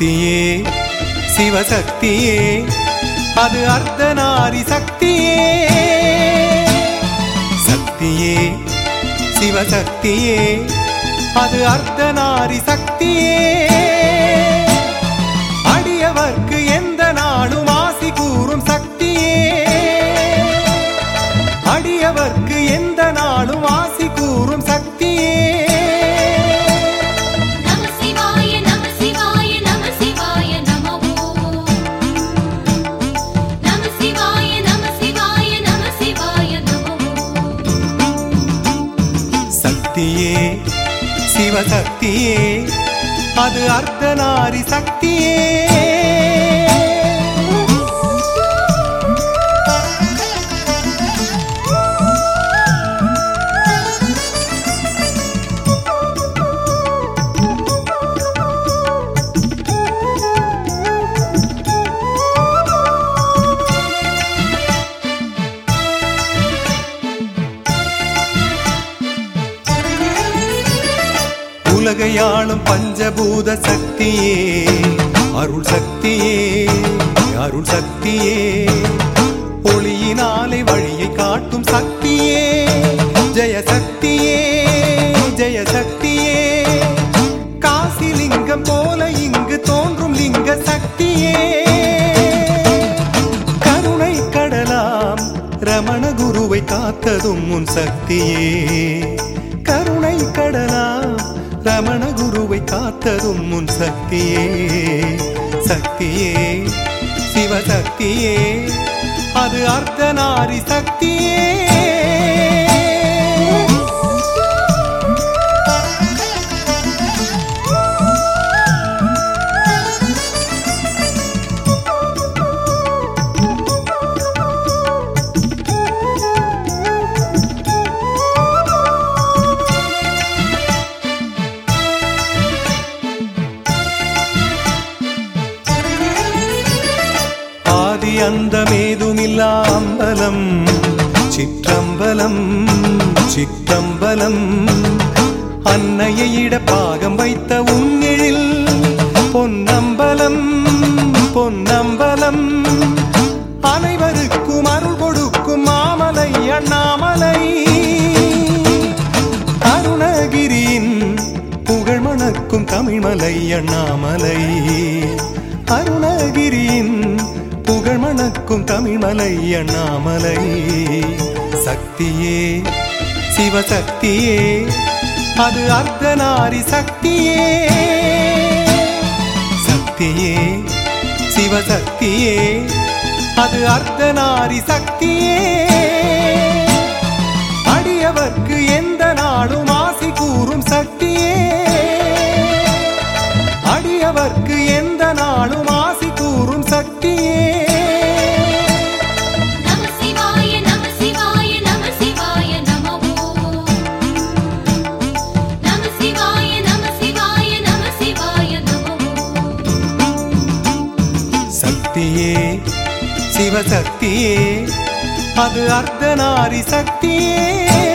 சக்தியே சிவசக்தியே அது அர்த்தநாரி சக்தியே சக்தியே சிவசக்தியே அது அர்த்தநாரி சக்தியே அடியவர்க்கு எந்த நாளும் ஆசி கூறும் சக்தியே அடியவர்க்கு எந்த நாளும் ஆசி கூறும் சக்தியே நம சிவாய நம சிவாய நம சிவாய நம ஓம் நம சிவாய நம சிவாய நம சிவாய நம ஓம் சக்தியே சிவசக்தியே அது அர்த்தநாரி சக்தியே உலகையாளும் பஞ்சபூத சக்தியே அருள் சக்தியே அருள் சக்தியே ஒளியினாலே வழியை காட்டும் சக்தியே ஜெய சக்தியே ஜெய சக்தியே காசி லிங்கம் போல இங்கு தோன்றும் லிங்க சக்தியே கருணை கடலாம் ரமண குருவை காத்ததும் உன் சக்தியே கருணை கடலாம் ரமண குருவை காத்ததும் உன் சக்தியே சக்தியே சிவசக்தியே அது அர்த்தநாரி சக்தியே ஆதி அந்தமேதுமில்லா அம்பலம் சிற்றம்பலம் சிற்றம்பலம் அன்னையை இட பாகம் வைத்த உன்னிழில் பொன்னம்பலம் பொன்னம்பலம் அனைவருக்கும் அருள் கொடுக்கும் மாமலை அண்ணாமலை அருணகிரியின் புகழ் மணக்கும் தமிழ்மலை அண்ணாமலை அருணகிரியின் புகழ் மணக்கும் தமிழ்மலை அண்ணாமலை சக்தியே சிவசக்தியே அது அர்த்தநாரி சக்தியே சக்தியே சிவசக்தியே அது அர்த்தநாரி சக்தியே அடியவர்க்கு எந்த நாளும் ஆசி கூறும் சக்தியே அடியவர்க்கு எந்த நாளும் ஆசி கூறும் சக்தியே நம சிவாய நம சிவாய நம சிவாய நம ஓம் நம சிவாய நம சிவாய நம சிவாய நம ஓம் சக்தியே சிவசக்தியே அது அர்த்தநாரி சக்தியே